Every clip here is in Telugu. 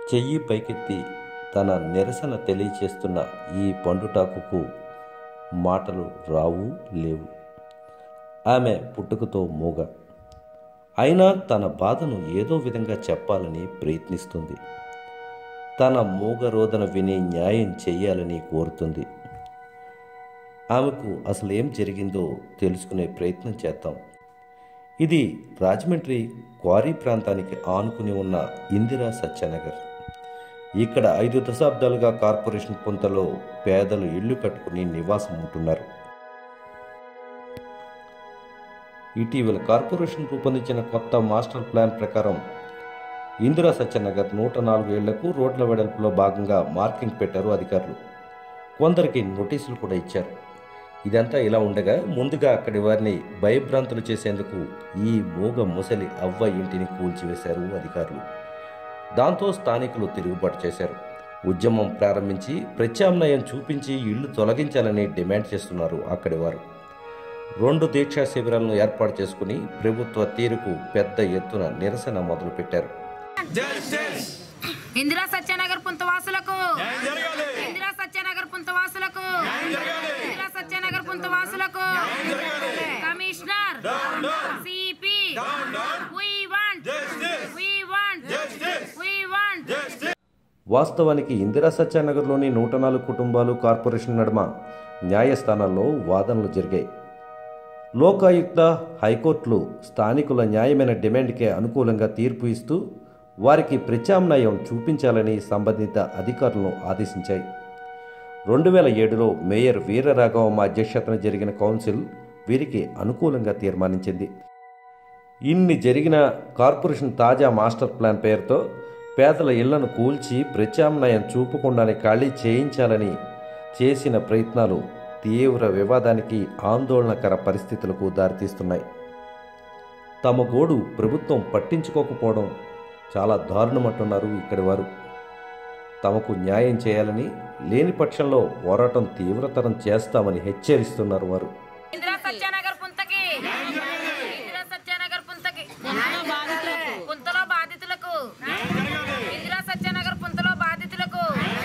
చెయ్యి పైకెత్తి తన నిరసన తెలియచేస్తున్న ఈ పండుటాకుకు మాటలు రావు లేవు ఆమె పుట్టుకతో మూగ అయినా తన బాధను ఏదో విధంగా చెప్పాలని ప్రయత్నిస్తుంది తన మూగ రోదన విని న్యాయం చెయ్యాలని కోరుతుంది ఆమెకు అసలు ఏం జరిగిందో తెలుసుకునే ప్రయత్నం చేద్దాం ఇది రాజమండ్రి క్వారీ ప్రాంతానికి ఆనుకుని ఉన్న ఇందిరా సత్యనగర్ ఇక్కడ ఐదు దశాబ్దాలుగా కార్పొరేషన్ పొంతలో పేదలు ఇళ్లు కట్టుకుని నివాసం ఉంటున్నారు ఇటీవల కార్పొరేషన్ రూపొందించిన కొత్త మాస్టర్ ప్లాన్ ప్రకారం ఇందిరా సత్యనగర్ నూట నాలుగు ఏళ్లకు రోడ్ల వెడల్పులో భాగంగా మార్కింగ్ పెట్టారు అధికారులు కొందరికి నోటీసులు కూడా ఇచ్చారు ఇదంతా ఇలా ఉండగా ముందుగా అక్కడి వారిని భయభ్రాంతులు చేసేందుకు ఈ మూగ ముసలి అవ్వ ఇంటిని కూల్చివేశారు అధికారులు దాంతో స్థానికులు తిరుగుబాటు చేశారు ఉద్యమం ప్రారంభించి ప్రత్యామ్నాయం చూపించి ఇళ్లు తొలగించాలని డిమాండ్ చేస్తున్నారు అక్కడి వారు రెండు దీక్షా శిబిరాలను ఏర్పాటు చేసుకుని ప్రభుత్వ తీరుకు పెద్ద ఎత్తున నిరసన మొదలుపెట్టారు ఇందిరా సత్యనగర్ పుంతవాసులకు ఇందిరా సత్యనగర్ పుంతవాసులకు ఇందిరా సత్యనగర్ పుంతవాసులకు commissioner CP we want we want we want వాస్తవానికి ఇందిరా సత్యానగర్లోని నూట నాలుగు కుటుంబాలు కార్పొరేషన్ నడుమ న్యాయస్థానాల్లో వాదనలు జరిగాయి లోకాయుక్త హైకోర్టులు స్థానికుల న్యాయమైన డిమాండ్కే అనుకూలంగా తీర్పు ఇస్తూ వారికి ప్రత్యామ్నాయం చూపించాలని సంబంధిత అధికారులను ఆదేశించాయి రెండు వేల ఏడులో మేయర్ వీరరాఘవమ్మ అధ్యక్షతన జరిగిన కౌన్సిల్ వీరికి అనుకూలంగా తీర్మానించింది ఇన్ని జరిగిన కార్పొరేషన్ తాజా మాస్టర్ ప్లాన్ పేరుతో పేదల ఇళ్లను కూల్చి ప్రత్యామ్నాయం చూపకుండానే ఖాళీ చేయించాలని చేసిన ప్రయత్నాలు తీవ్ర వివాదానికి ఆందోళనకర పరిస్థితులకు దారితీస్తున్నాయి తమ గోడు ప్రభుత్వం పట్టించుకోకపోవడం చాలా దారుణమంటున్నారు ఇక్కడి వారు తమకు న్యాయం చేయాలని లేని పక్షంలో పోరాటం తీవ్రతరం చేస్తామని హెచ్చరిస్తున్నారు వారు ఇందిరా సత్యనగర్ పుంతకి ఇందిరా సత్యనగర్ పుంతకి పుంతలో బాధితులకు ఇందిరా సత్యనగర్ పుంతలో బాధితులకు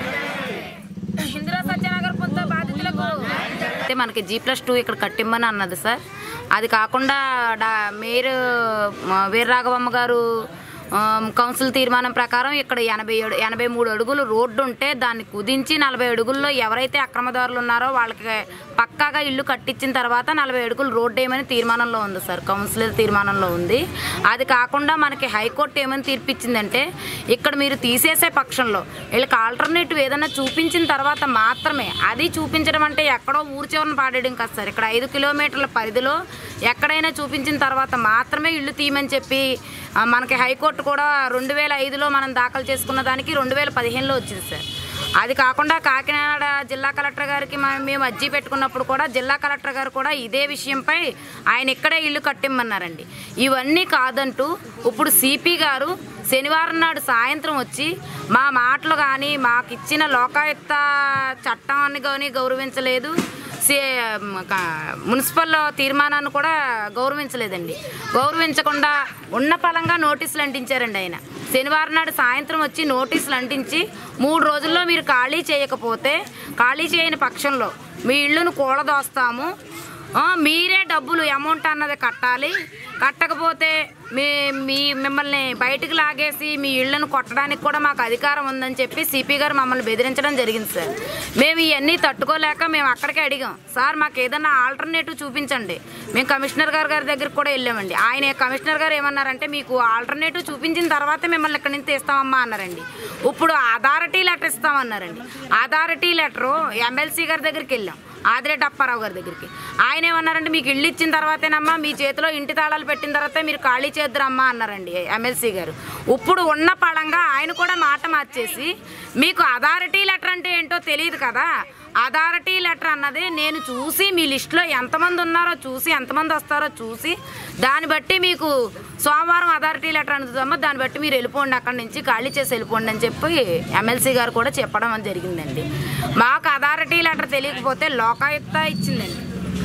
ఇందిరా సత్యనగర్ పుంత బాధితులకు అయితే మనకి జీ ప్లస్ టూ ఇక్కడ కట్టిమ్మని అన్నది సార్ అది కాకుండా డా మేయర్ ఆ, వీరరాఘవమ్మ గారు ఆ, కౌన్సిల్ తీర్మానం ప్రకారం ఇక్కడ ఎనభై ఏడు ఎనభై మూడు అడుగులు రోడ్డు ఉంటే దాన్ని కుదించి నలభై అడుగుల్లో ఎవరైతే అక్రమదారులు ఉన్నారో వాళ్ళకి పక్కాగా ఇల్లు కట్టించిన తర్వాత నలభై అడుగులు రోడ్డు వేయమని తీర్మానంలో ఉంది సార్ కౌన్సిల్ తీర్మానంలో ఉంది అది కాకుండా మనకి హైకోర్టు ఏమని తీర్పిచ్చిందంటే ఇక్కడ మీరు తీసేసే పక్షంలో వీళ్ళకి ఆల్టర్నేటివ్ ఏదైనా చూపించిన తర్వాత మాత్రమే అది చూపించడం అంటే ఎక్కడో ఊరి చివరన పాడేయడం కాదు సార్ ఇక్కడ ఐదు కిలోమీటర్ల పరిధిలో ఎక్కడైనా చూపించిన తర్వాత మాత్రమే ఇల్లు తీయమని చెప్పి ఆ, మనకి హైకోర్టు కూడా రెండు వేల ఐదులో మనం దాఖలు చేసుకున్న దానికి రెండు వేల పదిహేనులో వచ్చింది సార్ అది కాకుండా కాకినాడ జిల్లా కలెక్టర్ గారికి మ- మేము అర్జీ పెట్టుకున్నప్పుడు కూడా జిల్లా కలెక్టర్ గారు కూడా ఇదే విషయంపై ఆయన ఇక్కడే ఇల్లు కట్టిమ్మన్నారండి ఇవన్నీ కాదంటూ ఇప్పుడు సిపి గారు శనివారం నాడు సాయంత్రం వచ్చి మా మాటలు కానీ మాకు ఇచ్చిన లోకాయుక్త చట్టాన్ని కానీ గౌరవించలేదు సే క- మున్సిపల్ తీర్మానాన్ని కూడా గౌరవించలేదండి గౌరవించకుండా ఉన్న పలంగా నోటీసులు అంటించారండి ఆయన శనివారం నాడు సాయంత్రం వచ్చి నోటీసులు అంటించి మూడు రోజుల్లో మీరు ఖాళీ చేయకపోతే ఖాళీ చేయని పక్షంలో మీ ఇళ్ళను కూలదోస్తాము ఆ, మీరే డబ్బులు అమౌంట్ అన్నది కట్టాలి కట్టకపోతే మీ మీ మిమ్మల్ని బయటికి లాగేసి మీ ఇళ్లను కొట్టడానికి కూడా మాకు అధికారం ఉందని చెప్పి సిపి గారు మమ్మల్ని బెదిరించడం జరిగింది సార్ మేము ఇవన్నీ తట్టుకోలేక మేము అక్కడికే అడిగాం సార్ మాకు ఏదన్నా ఆల్టర్నేటివ్ చూపించండి మేము కమిషనర్ గారి గారి దగ్గరికి కూడా వెళ్ళామండి ఆయన కమిషనర్ గారు ఏమన్నారంటే మీకు ఆల్టర్నేటివ్ చూపించిన తర్వాతే మిమ్మల్ని ఇక్కడి నుంచి తీస్తామమ్మా అన్నారండి ఇప్పుడు అథారిటీ లెటర్ ఇస్తామన్నారండి అథారిటీ లెటరు ఎమ్మెల్సీ గారి దగ్గరికి వెళ్ళాం ఆదిరెడ్డి అప్పారావు గారి దగ్గరికి ఆయన ఏమన్నారంటే మీకు ఇల్లు ఇచ్చిన తర్వాతేనమ్మా మీ చేతిలో ఇంటి తాళాలు పెట్టిన తర్వాత మీరు ఖాళీ చేద్దరమ్మా అన్నారండి ఎమ్మెల్సీ గారు ఇప్పుడు ఉన్న పళంగా ఆయన కూడా మాట మార్చేసి మీకు అథారిటీ లెటర్ అంటే ఏంటో తెలియదు కదా అథారిటీ లెటర్ అన్నది నేను చూసి మీ లిస్టులో ఎంతమంది ఉన్నారో చూసి ఎంతమంది వస్తారో చూసి దాన్ని బట్టి మీకు సోమవారం అథారిటీ లెటర్ అందుతుందమ్మా దాన్ని బట్టి మీరు వెళ్ళిపోండి అక్కడి నుంచి ఖాళీ చేసి వెళ్ళిపోండి అని చెప్పి ఎమ్మెల్సీ గారు కూడా చెప్పడం అని జరిగిందండి మాకు అథారిటీ లెటర్ తెలియకపోతే లోకాయుక్త ఇచ్చిందండి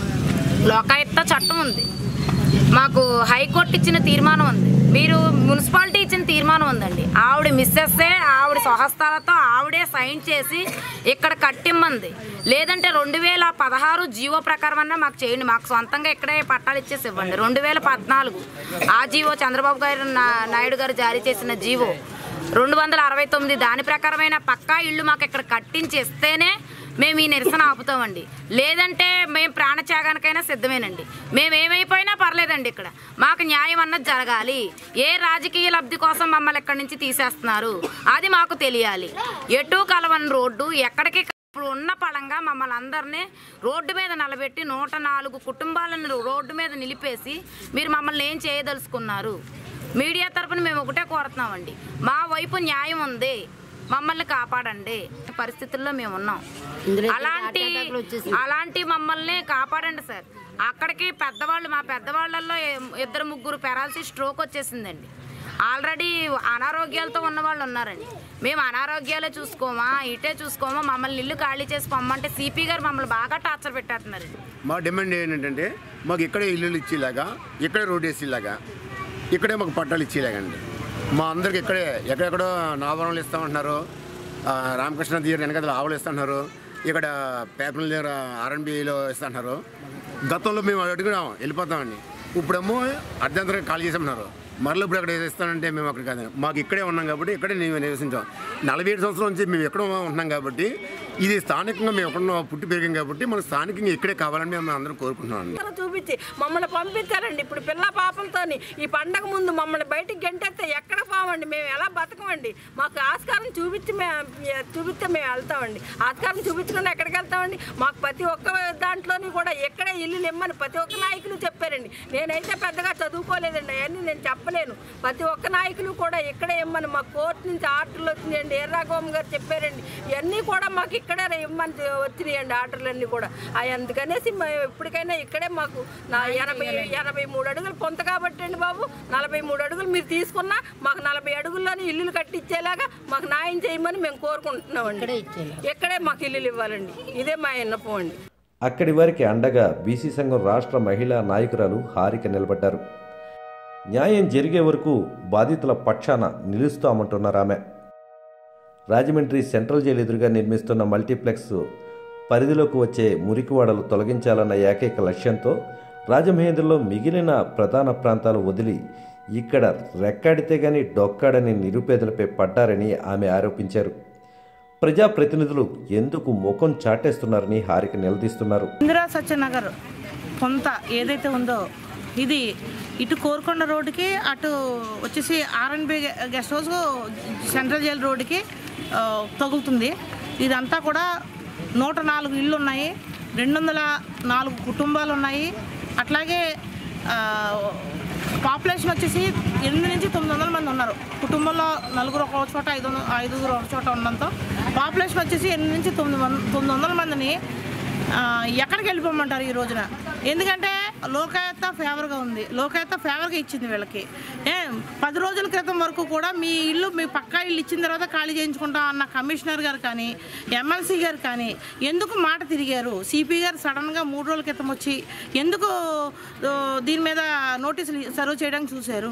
లోకాయుక్త చట్టం ఉంది మాకు హైకోర్టు ఇచ్చిన తీర్మానం ఉంది మీరు మున్సిపాలిటీ ఇచ్చిన తీర్మానం ఉందండి ఆవిడ మిస్సెస్సే ఆవిడ స్వహస్తాలతో ఆవిడే సైన్ చేసి ఇక్కడ కట్టిమ్మంది లేదంటే రెండు వేల పదహారు జీవో ప్రకారం అన్నా మాకు చేయండి మాకు సొంతంగా ఇక్కడే పట్టాలు ఇచ్చేసి ఇవ్వండి రెండు వేల పద్నాలుగు ఆ జీవో చంద్రబాబు గారు నా- నాయుడు గారు జారీ చేసిన జీవో రెండు వందల అరవై తొమ్మిది దాని ప్రకారమైన పక్కా ఇళ్ళు మాకు ఇక్కడ కట్టించి ఇస్తేనే మేము ఈ నిరసన ఆపుతామండి లేదంటే మేము ప్రాణత్యాగానికైనా సిద్ధమేనండి మేము ఏమైపోయినా పర్లేదండి ఇక్కడ మాకు న్యాయం అన్నది జరగాలి ఏ రాజకీయ లబ్ధి కోసం మమ్మల్ని ఇక్కడి నుంచి తీసేస్తున్నారు అది మాకు తెలియాలి ఎటు కలవని రోడ్డు ఎక్కడికి ఇప్పుడు ఉన్న పడంగా మమ్మల్ని అందరినీ రోడ్డు మీద నిలబెట్టి నూట నాలుగు కుటుంబాలను రోడ్డు మీద నిలిపేసి మీరు మమ్మల్ని ఏం చేయదలుచుకున్నారు మీడియా తరపున మేము ఒకటే కోరుతున్నామండి మా వైపు న్యాయం ఉంది మమ్మల్ని కాపాడండి పరిస్థితుల్లో మేము ఉన్నాం అలాంటి అలాంటి మమ్మల్ని కాపాడండి సార్ అక్కడికి పెద్దవాళ్ళు మా పెద్దవాళ్ళల్లో ఏ- ఇద్దరు ముగ్గురు పెరాలసిస్ స్ట్రోక్ వచ్చేసిందండి ఆల్రెడీ అనారోగ్యాలతో ఉన్న వాళ్ళు ఉన్నారండి మేము అనారోగ్యాలే చూసుకోమా ఇటే చూసుకోమా మమ్మల్ని ఇల్లు ఖాళీ చేసి పొమ్మంటే సిపి గారు మమ్మల్ని బాగా టార్చర్ పెట్టేస్తున్నారండి మా డిమాండ్ ఏంటంటే మాకు ఇక్కడే ఇల్లులు ఇచ్చేలాగా ఇక్కడే రోడ్ వేసేలాగా ఇక్కడే మాకు పట్టాలు ఇచ్చేలాగండి మా అందరికి ఇక్కడే ఎక్కడెక్కడో నావరణలు ఇస్తామంటున్నారు ఆ, రామకృష్ణ తీరు వెనకదలు ఆవులు ఇస్తున్నారు ఇక్కడ పేపర్ల దగ్గర ఆర్ఎన్బిలో ఇస్తున్నారు గతంలో మేము అడిగినాం వెళ్ళిపోతామండి ఇప్పుడేమో అర్ధంతరంగా ఖాళీ చేసేమన్నారు మరలో ఇప్పుడు అక్కడ ఇస్తానంటే మేము అక్కడ కాదు మాకు ఇక్కడే ఉన్నాం కాబట్టి ఇక్కడే మేము నివసించాం నలభై ఏడు సంవత్సరాల నుంచి మేము ఎక్కడ ఉంటున్నాం కాబట్టి ఇది స్థానికంగా మేము ఎక్కడ పుట్టి పెరిగాం కాబట్టి మన స్థానికంగా ఇక్కడే కావాలని మేము అందరం కోరుకుంటున్నాం అండి అందరూ చూపించి మమ్మల్ని పంపించారండి ఇప్పుడు పిల్ల పాపలతోని ఈ పండగ ముందు మమ్మల్ని బయటికి గంటేస్తే ఎక్కడ పోవండి మేము ఎలా బతకమండి మాకు ఆస్కారం చూపించి మేము చూపిస్తే మేము వెళ్తామండి ఆస్కారం చూపించకుండా ఎక్కడికి వెళ్తామండి మాకు ప్రతి ఒక్క దాంట్లోని కూడా ఎక్కడే ఇల్లు ఇమ్మని ప్రతి ఒక్క నాయకులు చెప్పారండి నేనైతే పెద్దగా చదువుకోలేదండి అవన్నీ నేను చెప్పలేను ప్రతి ఒక్క నాయకులు కూడా ఇక్కడే ఇమ్మని మా కోర్టు నుంచి ఆర్డర్లు వచ్చినాయండి ఎర్రాగోమ గారు చెప్పారండి ఇవన్నీ కూడా మాకు ఇక్కడే ఇమ్మని వచ్చినాయండి ఆర్డర్లు అన్నీ కూడా అవి అందుకనేసి మేము ఎప్పటికైనా ఇక్కడే మాకు నా ఎనభై ఎనభై మూడు అడుగులు పొంత కాబట్టి అండి బాబు నలభై మూడు అడుగులు మీరు తీసుకున్నా మాకు నలభై అడుగుల్లోనే ఇల్లులు కట్టించేలాగా మాకు న్యాయం చేయమని మేము కోరుకుంటున్నామండి ఇక్కడే మాకు ఇల్లులు ఇవ్వాలండి ఇదే మా విన్నపం అండి అక్కడి వారికి అండగా బీసీ సంఘం రాష్ట్ర మహిళా నాయకురాలు హారిక నిలబడ్డారు న్యాయం జరిగే వరకు బాధితుల పక్షాన నిలుస్తామంటున్నారు ఆమె రాజమండ్రి సెంట్రల్ జైలు ఎదురుగా నిర్మిస్తున్న మల్టీప్లెక్స్ పరిధిలోకి వచ్చే మురికివాడలు తొలగించాలన్న ఏకైక లక్ష్యంతో రాజమహేంద్రలో మిగిలిన ప్రధాన ప్రాంతాలు వదిలి ఇక్కడ రెక్కాడితే గాని డొక్కాడని నిరుపేదలపై పడ్డారని ఆమె ఆరోపించారు ప్రజాప్రతినిధులు ఎందుకు ముఖం చాటేస్తున్నారని హారిక నిలదీస్తున్నారు ఇందిరా సత్యనగర్ కొంత ఏదైతే ఉందో ఇది ఇటు కోరుకొండ రోడ్డుకి అటు వచ్చేసి R and B guest house central jail రోడ్డుకి ఆ, తగులుతుంది ఇదంతా కూడా నూట నాలుగు ఇళ్ళు ఉన్నాయి రెండు వందల నాలుగు కుటుంబాలు ఉన్నాయి అట్లాగే ఆ, పాపులేషన్ వచ్చేసి ఎనిమిది నుంచి తొమ్మిది వందల మంది ఉన్నారు కుటుంబంలో నలుగురు ఒక చోట ఐదు వందల ఐదుగురు ఒక చోట ఉండడంతో పాపులేషన్ వచ్చేసి ఎనిమిది నుంచి తొమ్మిది వంద తొమ్మిది వందల మందిని ఆ, ఎక్కడికి వెళ్ళిపోమంటారు ఈ రోజున ఎందుకంటే లోకాయత్త ఫేవర్గా ఉంది లోకాయత్త ఫేవర్గా ఇచ్చింది వీళ్ళకి ఏ పది రోజుల క్రితం వరకు కూడా మీ ఇల్లు మీ పక్కా ఇల్లు ఇచ్చిన తర్వాత ఖాళీ చేయించుకుంటాం అన్న కమిషనర్ గారు కానీ ఎమ్మెల్సీ గారు కానీ ఎందుకు మాట తిరిగారు సిపి గారు సడన్గా మూడు రోజుల క్రితం వచ్చి ఎందుకు ఆ, దీని మీద నోటీసులు సర్వ్ చేయడానికి చూశారు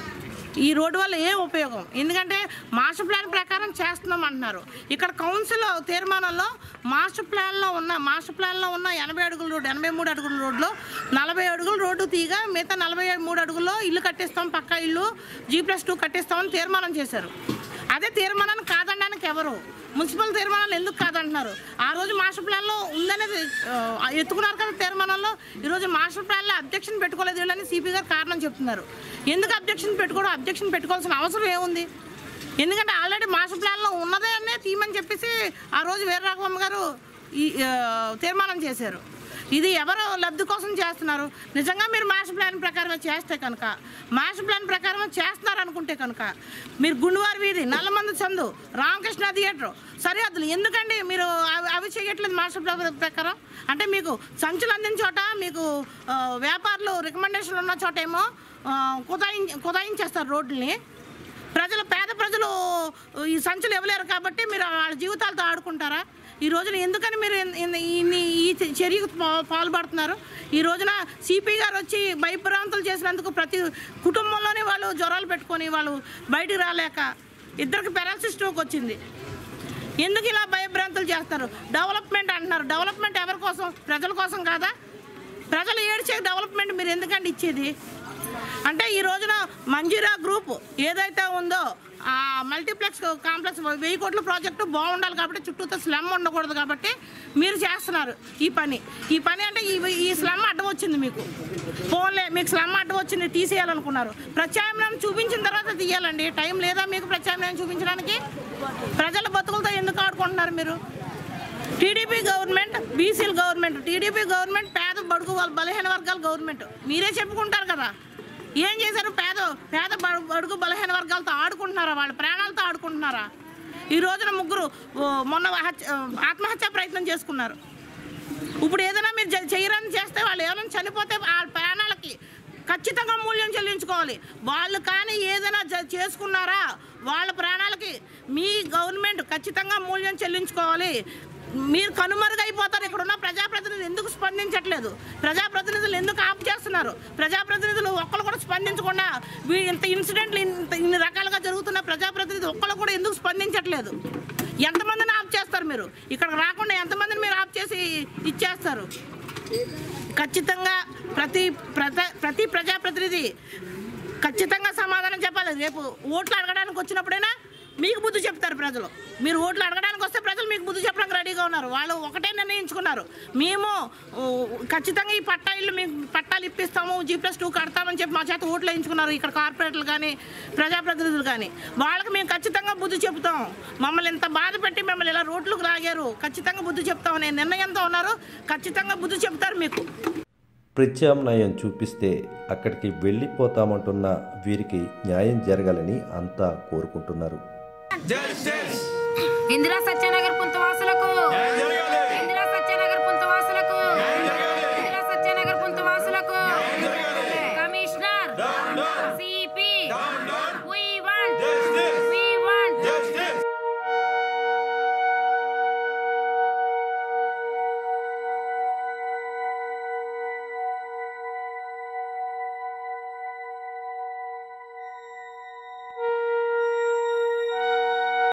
ఈ రోడ్డు వల్ల ఏ ఉపయోగం ఎందుకంటే మాస్టర్ ప్లాన్ ప్రకారం చేస్తున్నాం అంటున్నారు ఇక్కడ కౌన్సిల్ తీర్మానంలో మాస్టర్ ప్లాన్లో ఉన్న మాస్టర్ ప్లాన్లో ఉన్న ఎనభై అడుగుల రోడ్డు ఎనభై మూడు అడుగుల రోడ్లో నలభై అడుగుల రోడ్డు తీగా మిగతా నలభై మూడు అడుగుల్లో ఇల్లు కట్టిస్తాం పక్కా ఇల్లు జీ ప్లస్ టూ కట్టిస్తామని తీర్మానం చేశారు అదే తీర్మానాన్ని కాదనడానికి ఎవరు మున్సిపల్ తీర్మానాలు ఎందుకు కాదంటున్నారు ఆ రోజు మాస్టర్ ప్లాన్లో ఉందనేది ఆ, ఎత్తుకున్నారు కదా తీర్మానంలో ఈరోజు మాస్టర్ ప్లాన్లో అబ్జెక్షన్ పెట్టుకోలేదు వీళ్ళని సిపి గారు కారణం చెప్తున్నారు ఎందుకు అబ్జెక్షన్ పెట్టుకోవడం అబ్జెక్షన్ పెట్టుకోవాల్సిన అవసరం ఏముంది ఎందుకంటే ఆల్రెడీ మాస్టర్ ప్లాన్లో ఉన్నదే అనే తీయమని చెప్పేసి ఆ రోజు వీరరాఘవమ్మ గారు ఈ ఆ, తీర్మానం చేశారు ఇది ఎవరు లబ్ధి కోసం చేస్తున్నారు నిజంగా మీరు మాస్టర్ ప్లాన్ ప్రకారం చేస్తే కనుక మాస్టర్ ప్లాన్ ప్రకారం చేస్తున్నారు అనుకుంటే కనుక మీరు గుండువారి వీధి నల్లమంది సందు రామకృష్ణ థియేటర్ సరిహద్దులు ఎందుకండి మీరు అవి అవి చేయట్లేదు మాస్టర్ ప్లాన్ ప్రకారం అంటే మీకు సంచులు అందిన చోట మీకు ఆ, వ్యాపారులు రికమెండేషన్ ఉన్న చోట ఏమో ఆ, కుదాయి కుదాయించేస్తారు రోడ్లని ప్రజలు పేద ప్రజలు ఈ సంచులు ఇవ్వలేరు కాబట్టి మీరు వాళ్ళ జీవితాలతో ఆడుకుంటారా ఈ రోజున ఎందుకని మీరు ఇన్- ఇన్- ఇన్ని ఈ చర్యకు పా- పాల్పడుతున్నారు ఈ రోజున సిపి గారు వచ్చి భయభ్రాంతులు చేసినందుకు ప్రతి కుటుంబంలోనే వాళ్ళు జ్వరాలు పెట్టుకొని వాళ్ళు బయటికి రాలేక ఇద్దరికి పెరాలసిస్ స్ట్రోక్ వచ్చింది ఎందుకు ఇలా భయభ్రాంతులు చేస్తారు డెవలప్మెంట్ అంటున్నారు డెవలప్మెంట్ ఎవరి కోసం ప్రజల కోసం కాదా ప్రజలు ఏడ్చే డెవలప్మెంట్ మీరు ఎందుకండి ఇచ్చేది అంటే ఈ రోజున మంజీరా గ్రూప్ ఏదైతే ఉందో ఆ మల్టీప్లెక్స్ కాంప్లెక్స్ వెయ్యి కోట్ల ప్రాజెక్టు బాగుండాలి కాబట్టి చుట్టూతో స్లమ్ ఉండకూడదు కాబట్టి మీరు చేస్తున్నారు ఈ పని ఈ పని అంటే ఈ ఈ స్లమ్ అడ్డం వచ్చింది మీకు ఫోన్లే మీకు స్లమ్ అడ్డం వచ్చింది తీసేయాలనుకున్నారు ప్రత్యామ్నాయం చూపించిన తర్వాత తీయాలండి టైం లేదా మీకు ప్రత్యామ్నాయం చూపించడానికి ప్రజల బతుకులతో ఎందుకు ఆడుకుంటున్నారు మీరు టీడీపీ గవర్నమెంట్ బీసీల గవర్నమెంట్ టీడీపీ గవర్నమెంట్ పేద బడుగు వాళ్ళ బలహీన వర్గాల గవర్నమెంట్ మీరే చెప్పుకుంటారు కదా ఏం చేశారు పేద పేద బడు- బడుగు బలహీన వర్గాలతో ఆడుకుంటున్నారా వాళ్ళ ప్రాణాలతో ఆడుకుంటున్నారా ఈ రోజున ముగ్గురు ఓ, మొన్న హత్య ఆత్మహత్య ప్రయత్నం చేసుకున్నారు ఇప్పుడు ఏదైనా మీరు చే- చేయరని చేస్తే వాళ్ళు ఏమైనా చనిపోతే వాళ్ళ ప్రాణాలకి ఖచ్చితంగా మూల్యం చెల్లించుకోవాలి వాళ్ళు కానీ ఏదైనా జ- చేసుకున్నారా వాళ్ళ ప్రాణాలకి మీ గవర్నమెంట్ ఖచ్చితంగా మూల్యం చెల్లించుకోవాలి మీరు కనుమరుగైపోతారు ఇక్కడున్న ప్రజాప్రతినిధులు ఎందుకు స్పందించట్లేదు ప్రజాప్రతినిధులు ఎందుకు ఆప్ చేస్తున్నారు ప్రజాప్రతినిధులు ఒక్కరు కూడా స్పందించకుండా వీ- ఇంత ఇన్సిడెంట్లు ఇంత ఇన్ని రకాలుగా జరుగుతున్న ప్రజాప్రతినిధులు ఒక్కరు కూడా ఎందుకు స్పందించట్లేదు ఎంతమందిని ఆప్ చేస్తారు మీరు ఇక్కడికి రాకుండా ఎంతమందిని మీరు ఆప్ చేసి ఇచ్చేస్తారు ఖచ్చితంగా ప్రతి ప్రజ ప్రతి ప్రజాప్రతినిధి ఖచ్చితంగా సమాధానం చెప్పాలి రేపు ఓట్లు అడగడానికి వచ్చినప్పుడైనా మీకు బుద్ధి చెప్తారు ప్రజలు మీరు ఓట్లు అడగడానికి వస్తే ప్రజలు మీకు బుద్ధి చెప్పడానికి రెడీగా ఉన్నారు వాళ్ళు ఒకటే నిర్ణయించుకున్నారు మేము ఊ, ఖచ్చితంగా ఈ పట్టా ఇల్లు మీకు పట్టాలు ఇప్పిస్తాము జీ ప్లస్ టూ కడతామని చెప్పి మా చేత ఓట్లు వేయించుకున్నారు ఇక్కడ కార్పొరేటర్లు కానీ ప్రజాప్రతినిధులు కానీ వాళ్ళకి మేము ఖచ్చితంగా బుద్ధి చెప్తాం మమ్మల్ని ఇంత బాధ పెట్టి మిమ్మల్ని ఇలా రోడ్లకు లాగారు ఖచ్చితంగా బుద్ధి చెప్తామనే నిర్ణయంతో ఉన్నారు ఖచ్చితంగా బుద్ధి చెప్తారు మీకు ప్రత్యామ్నాయం చూపిస్తే అక్కడికి వెళ్ళిపోతామంటున్న వీరికి న్యాయం జరగాలని అంతా కోరుకుంటున్నారు ఇందిరా సత్యనగర్ పుంతవాసులకు ఇందిరా